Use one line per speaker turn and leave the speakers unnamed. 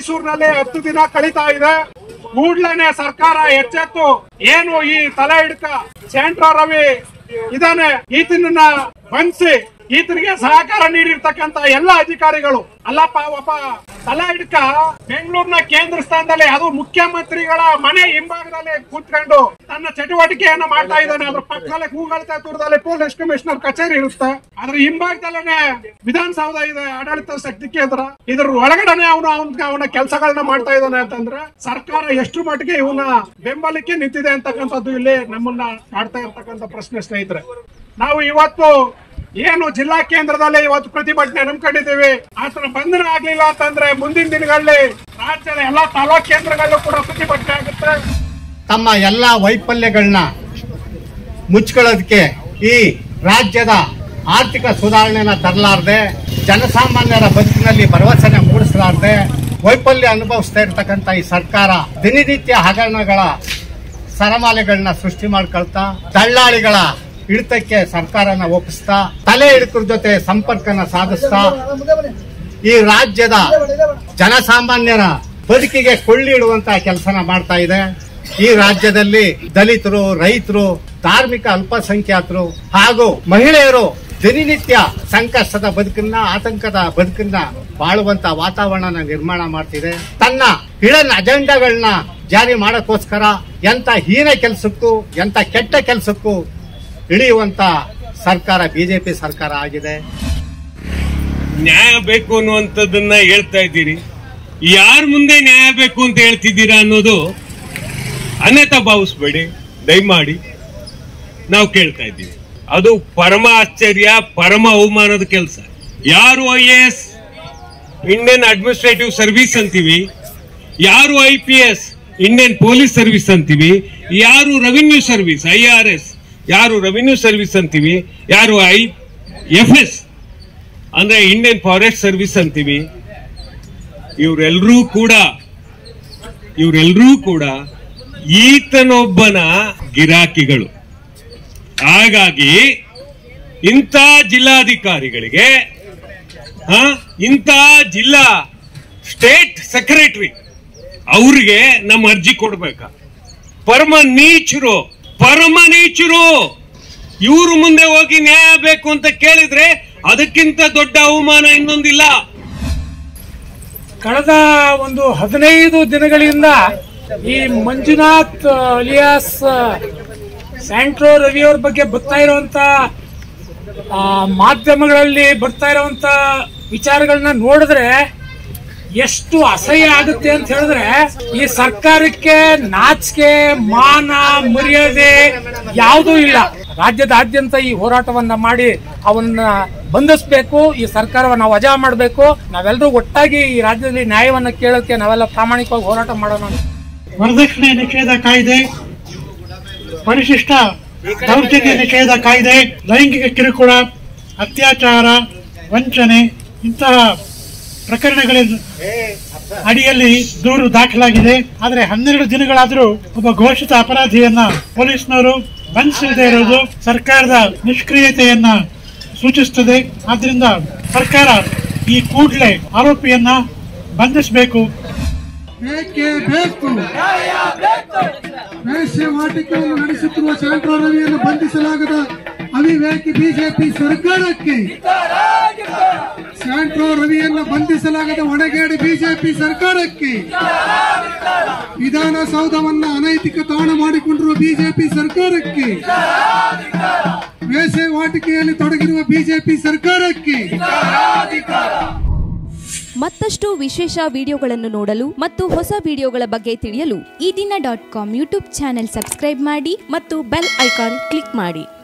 ಮೈಸೂರಿನಲ್ಲಿ ಹತ್ತು ದಿನ ಕಳೀತಾ ಇದೆ ಕೂಡ್ಲೇನೆ ಸರ್ಕಾರ ಎಚ್ಚೆತ್ತು ಏನು ಈ ತಲೆ ಹಿಡ್ಕ ಸೆಂಟ್ರೋ ರವಿ ಇದಾನೆ ಈತನನ್ನ ಬಂಧಿಸಿ ಈತನಿಗೆ ಸಹಕಾರ ನೀಡಿರ್ತಕ್ಕಂತ ಎಲ್ಲ ಅಧಿಕಾರಿಗಳು ಅಲ್ಲಪ್ಪ ಒಬ್ಬ ತಲೆ ಹಿಡ್ಕ ಬೆಂಗಳೂರಿನ ಕೇಂದ್ರ ಸ್ಥಾನದಲ್ಲಿ ಅದು ಮುಖ್ಯಮಂತ್ರಿಗಳ ಮನೆ ಹಿಂಭಾಗದಲ್ಲಿ ಕೂತ್ಕೊಂಡು ತನ್ನ ಚಟುವಟಿಕೆಯನ್ನ ಮಾಡ್ತಾ ಇದ್ದಾನೆ ಅದ್ರ ಪಕ್ಕದಲ್ಲೇ ಕೂಗಳತೆ ದೂರದಲ್ಲಿ ಪೊಲೀಸ್ ಕಮಿಷನರ್ ಕಚೇರಿ ಇರುತ್ತೆ ಅದ್ರ ಹಿಂಭಾಗದಲ್ಲೇ ವಿಧಾನಸೌಧ ಇದೆ ಆಡಳಿತ ಶಕ್ತಿ ಕೇಂದ್ರ ಇದ್ರ ಒಳಗಡೆನೆ ಅವನು ಅವನ ಅವನ ಕೆಲಸಗಳನ್ನ ಮಾಡ್ತಾ ಇದ್ದಾನೆ ಅಂತಂದ್ರೆ ಸರ್ಕಾರ ಎಷ್ಟು ಮಟ್ಟಿಗೆ ಇವನ ಬೆಂಬಲಕ್ಕೆ ನಿಂತಿದೆ ಅಂತಕ್ಕಂಥದ್ದು ಇಲ್ಲಿ ನಮ್ಮನ್ನ ಕಾಡ್ತಾ ಇರ್ತಕ್ಕಂಥ ಪ್ರಶ್ನೆ ಸ್ನೇಹಿತರೆ ನಾವು ಇವತ್ತು ಏನು ಜಿಲ್ಲಾ ಕೇಂದ್ರದಲ್ಲಿ ಇವತ್ತು ಪ್ರತಿಭಟನೆ ನಂಬ್ಕೊಂಡಿದ್ದೀವಿ ಆತರ ಬಂಧನ ಆಗ್ಲಿಲ್ಲ ಅಂತಂದ್ರೆ ಮುಂದಿನ ದಿನಗಳಲ್ಲಿ ರಾಜ್ಯದ ಎಲ್ಲಾ ತಾಲೂಕ್ ಕೇಂದ್ರಗಳಲ್ಲೂ ಕೂಡ ಪ್ರತಿಭಟನೆ ಆಗುತ್ತೆ
ತಮ್ಮ ಎಲ್ಲ ವೈಫಲ್ಯಗಳನ್ನ ಮುಚ್ಕೊಳ್ಳೋದಕ್ಕೆ ಈ ರಾಜ್ಯದ ಆರ್ಥಿಕ ಸುಧಾರಣೆನ ತರಲಾರ್ದೆ ಜನಸಾಮಾನ್ಯರ ಬದುಕಿನಲ್ಲಿ ಭರವಸೆನ ಮೂಡಿಸಲಾರ್ದೆ ವೈಫಲ್ಯ ಅನುಭವಿಸ್ತಾ ಇರ್ತಕ್ಕಂಥ ಈ ಸರ್ಕಾರ ದಿನನಿತ್ಯ ಹಗರಣಗಳ ಸರಮಾಲೆಗಳನ್ನ ಸೃಷ್ಟಿ ಮಾಡ್ಕೊಳ್ತಾ ದಳ್ಳಾಳಿಗಳ ಹಿಡಿತಕ್ಕೆ ಸರ್ಕಾರನ ಒಪ್ಪಿಸ್ತಾ ತಲೆ ಹಿಡಿತರ ಜೊತೆ ಸಂಪರ್ಕನ ಸಾಧಿಸ್ತಾ ಈ ರಾಜ್ಯದ ಜನಸಾಮಾನ್ಯರ ಬದುಕಿಗೆ ಕೊಳ್ಳಿ ಇಡುವಂತ ಕೆಲಸನ ಮಾಡ್ತಾ ಇದೆ ಈ ರಾಜ್ಯದಲ್ಲಿ ದಲಿತರು ರೈತರು ಧಾರ್ಮಿಕ ಅಲ್ಪಸಂಖ್ಯಾತರು ಹಾಗೂ ಮಹಿಳೆಯರು ದಿನನಿತ್ಯ ಸಂಕಷ್ಟದ ಬದುಕನ್ನ ಆತಂಕದ ಬದುಕನ್ನ ಬಾಳುವಂತ ವಾತಾವರಣನ ನಿರ್ಮಾಣ ಮಾಡ್ತಿದೆ ತನ್ನ ಹಿಡನ್ ಅಜೆಂಡಾಗಳನ್ನ ಜಾರಿ ಮಾಡಕ್ಕೋಸ್ಕರ ಎಂತ ಹೀನ ಕೆಲಸಕ್ಕೂ ಎಂತ ಕೆಟ್ಟ ಕೆಲಸಕ್ಕೂ ಇಳಿಯುವಂತ ಸರ್ಕಾರ ಬಿಜೆಪಿ ಸರ್ಕಾರ ಆಗಿದೆ
ನ್ಯಾಯ ಬೇಕು ಅನ್ನುವಂಥದ್ದನ್ನ ಹೇಳ್ತಾ ಇದ್ದೀರಿ ಯಾರ ಮುಂದೆ ನ್ಯಾಯ ಬೇಕು ಅಂತ ಹೇಳ್ತಿದ್ದೀರಾ ಅನ್ನೋದು ಅನ್ಯತಾ ಭಾವಿಸ್ಬೇಡಿ ದಯಮಾಡಿ ನಾವು ಕೇಳ್ತಾ ಇದ್ದೀವಿ ಅದು ಪರಮ ಆಶ್ಚರ್ಯ ಪರಮ ಅವಮಾನದ ಕೆಲಸ ಯಾರು I A S Indian administrative service ಅಂತೀವಿ ಯಾರು I P S Indian police service ಅಂತೀವಿ ಯಾರು revenue service I R S ಯಾರು ರೆವಿನ್ಯೂ ಸರ್ವಿಸ್ ಅಂತೀವಿ ಯಾರು ಐ ಎಫ್ ಎಸ್ ಅಂದ್ರೆ ಇಂಡಿಯನ್ ಫಾರೆಸ್ಟ್ ಸರ್ವಿಸ್ ಅಂತೀವಿ ಇವರೆಲ್ಲರೂ ಕೂಡ ಇವರೆಲ್ಲರೂ ಕೂಡ ಈತನೊಬ್ಬನ ಗಿರಾಕಿಗಳು ಹಾಗಾಗಿ ಇಂಥ ಜಿಲ್ಲಾಧಿಕಾರಿಗಳಿಗೆ ಆ, ಇಂಥ ಜಿಲ್ಲಾ ಸ್ಟೇಟ್ ಸೆಕ್ರೆಟರಿ ಅವ್ರಿಗೆ ನಮ್ಮ ಅರ್ಜಿ ಕೊಡ್ಬೇಕಾ ಪರಮ ನೀಚರು ಪರಮ ನೀಚರು ಇವ್ರ ಮುಂದೆ ಹೋಗಿ ನ್ಯಾಯ ಬೇಕು ಅಂತ ಕೇಳಿದ್ರೆ ಅದಕ್ಕಿಂತ ದೊಡ್ಡ ಅವಮಾನ ಇನ್ನೊಂದಿಲ್ಲ
ಕಳೆದ ಒಂದು ಹದಿನೈದು ದಿನಗಳಿಂದ ಈ ಮಂಜುನಾಥ್ ಅಲಿಯಾಸ್ ಸ್ಯಾಂಟ್ರೋ ರವಿಯವ್ರ ಬಗ್ಗೆ ಬರ್ತಾ ಇರುವಂತ ಆ, ಮಾಧ್ಯಮಗಳಲ್ಲಿ ಬರ್ತಾ ಇರುವಂತ ವಿಚಾರಗಳನ್ನ ನೋಡಿದ್ರೆ ಎಷ್ಟು ಅಸಹ್ಯ ಆಗುತ್ತೆ ಅಂತ ಹೇಳಿದ್ರೆ ಈ ಸರ್ಕಾರಕ್ಕೆ ನಾಚಿಕೆ ಮಾನ ಮರ್ಯಾದೆ ಯಾವುದೂ ಇಲ್ಲ ರಾಜ್ಯದಾದ್ಯಂತ ಈ ಹೋರಾಟವನ್ನ ಮಾಡಿ ಅವನ್ನ ಬಂಧಿಸಬೇಕು ಈ ಸರ್ಕಾರವನ್ನು ನಾವು ವಜಾ ಮಾಡಬೇಕು ನಾವೆಲ್ಲರೂ ಒಟ್ಟಾಗಿ ಈ ರಾಜ್ಯದಲ್ಲಿ ನ್ಯಾಯವನ್ನ ಕೇಳೋಕೆ ನಾವೆಲ್ಲ ಪ್ರಾಮಾಣಿಕವಾಗಿ ಹೋರಾಟ ಮಾಡೋಣ ಅಂತ.
ವರದಕ್ಷಿಣೆ ನಿಷೇಧ ಕಾಯ್ದೆ ಪರಿಶಿಷ್ಟ ದೌರ್ಜನ್ಯ ನಿಷೇಧ ಕಾಯ್ದೆ ಲೈಂಗಿಕ ಕಿರುಕುಳ ಅತ್ಯಾಚಾರ ವಂಚನೆ ಇಂತಹ ಪ್ರಕರಣಗಳ ಅಡಿಯಲ್ಲಿ ದೂರು ದಾಖಲಾಗಿದೆ ಆದರೆ ಹನ್ನೆರಡು ದಿನಗಳಾದರೂ ಒಬ್ಬ ಘೋಷಿತ ಅಪರಾಧಿಯನ್ನ ಪೊಲೀಸ್ನವರು ಬಂಧಿಸದೇ ಇರುವುದು ಸರ್ಕಾರದ ನಿಷ್ಕ್ರಿಯತೆಯನ್ನ ಸೂಚಿಸುತ್ತದೆ ಆದ್ರಿಂದ ಸರ್ಕಾರ ಈ ಕೂಡಲೇ ಆರೋಪಿಯನ್ನ ಬಂಧಿಸಬೇಕು
ಬೇಕೇ ಬೇಕು ವೇಶ್ಯವಾಟಿಕೆಯನ್ನು ನಡೆಸುತ್ತಿರುವ ಶಾಂಟ್ರೋ ರವಿಯನ್ನು ಬಂಧಿಸಲಾಗದ ಅವಿವೇಕಿ ಬಿಜೆಪಿ ಸರ್ಕಾರಕ್ಕೆ ಶಾಂಟ್ರೋ ರವಿಯನ್ನು ಬಂಧಿಸಲಾಗದ ಒಣಗೇಡಿ ಬಿಜೆಪಿ ಸರ್ಕಾರಕ್ಕೆ ವಿಧಾನಸೌಧವನ್ನ ಅನೈತಿಕ ತಾಣ ಮಾಡಿಕೊಂಡಿರುವ ಬಿಜೆಪಿ ಸರ್ಕಾರಕ್ಕೆ ವೇಶ್ಯವಾಟಿಕೆಯಲ್ಲಿ ತೊಡಗಿರುವ ಬಿಜೆಪಿ ಸರ್ಕಾರಕ್ಕೆ
ಮತ್ತಷ್ಟು ವಿಶೇಷ ವಿಡಿಯೋಗಳನ್ನು ನೋಡಲು ಮತ್ತು ಹೊಸ ವಿಡಿಯೋಗಳ ಬಗ್ಗೆ ತಿಳಿಯಲು ಈ ದಿನ dot com YouTube channel subscribe ಮಾಡಿ ಮತ್ತು ಬೆಲ್ ಐಕಾನ್ ಕ್ಲಿಕ್ ಮಾಡಿ